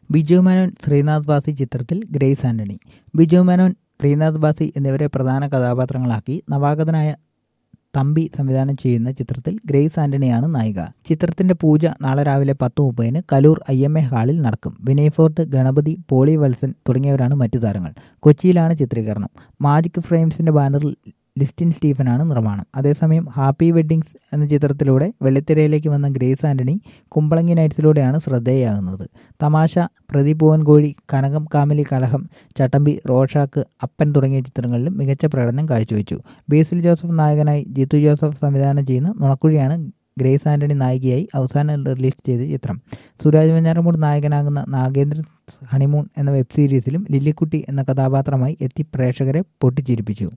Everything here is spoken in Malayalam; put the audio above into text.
ബിജു മേനോൻ ശ്രീനാഥ് ബാസി ചിത്രത്തിൽ ഗ്രേസ് ആന്റണി ബിജു മേനോൻ ശ്രീനാഥ് ബാസി എന്നിവരെ പ്രധാന കഥാപാത്രങ്ങളാക്കി നവാഗതനായ തമ്പി സംവിധാനം ചെയ്യുന്ന ചിത്രത്തിൽ ഗ്രേസ് ആന്റണിയാണ് നായിക ചിത്രത്തിന്റെ പൂജ നാളെ രാവിലെ പത്ത് മുപ്പതിന് കലൂർ ഐ എം എ ഹാളിൽ നടക്കും വിനയ് ഫോർട്ട് ഗണപതി പോളി വത്സൻ തുടങ്ങിയവരാണ് മറ്റു താരങ്ങൾ കൊച്ചിയിലാണ് ചിത്രീകരണം മാജിക് ഫ്രെയിംസിന്റെ ബാനറിൽ ലിസ്റ്റിൻ സ്റ്റീഫനാണ് നിർമ്മാണം അതേസമയം ഹാപ്പി വെഡ്ഡിങ്സ് എന്ന ചിത്രത്തിലൂടെ വെള്ളിത്തിരയിലേക്ക് വന്ന ഗ്രേസ് ആന്റണി കുമ്പളങ്ങി നൈറ്റ്സിലൂടെയാണ് ശ്രദ്ധേയാകുന്നത് തമാശ പ്രദീപ് ഭുവൻകോഴി കനകം കാമിലി കലഹം ചട്ടമ്പി റോഷാക്ക് അപ്പൻ തുടങ്ങിയ ചിത്രങ്ങളിലും മികച്ച പ്രകടനം കാഴ്ചവെച്ചു ബേസിൽ ജോസഫ് നായകനായി ജിത്തു ജോസഫ് സംവിധാനം ചെയ്യുന്ന നുണക്കുഴിയാണ് ഗ്രേസ് ആന്റണി നായികയായി അവസാനം റിലീസ് ചെയ്ത ചിത്രം സുരാജ് വെഞ്ഞാറമൂട് നായകനാകുന്ന നാഗേന്ദ്രൻ ഹണിമൂൺ എന്ന വെബ് സീരീസിലും ലില്ലിക്കുട്ടി എന്ന കഥാപാത്രമായി എത്തി പ്രേക്ഷകരെ പൊട്ടിച്ചിരിപ്പിച്ചു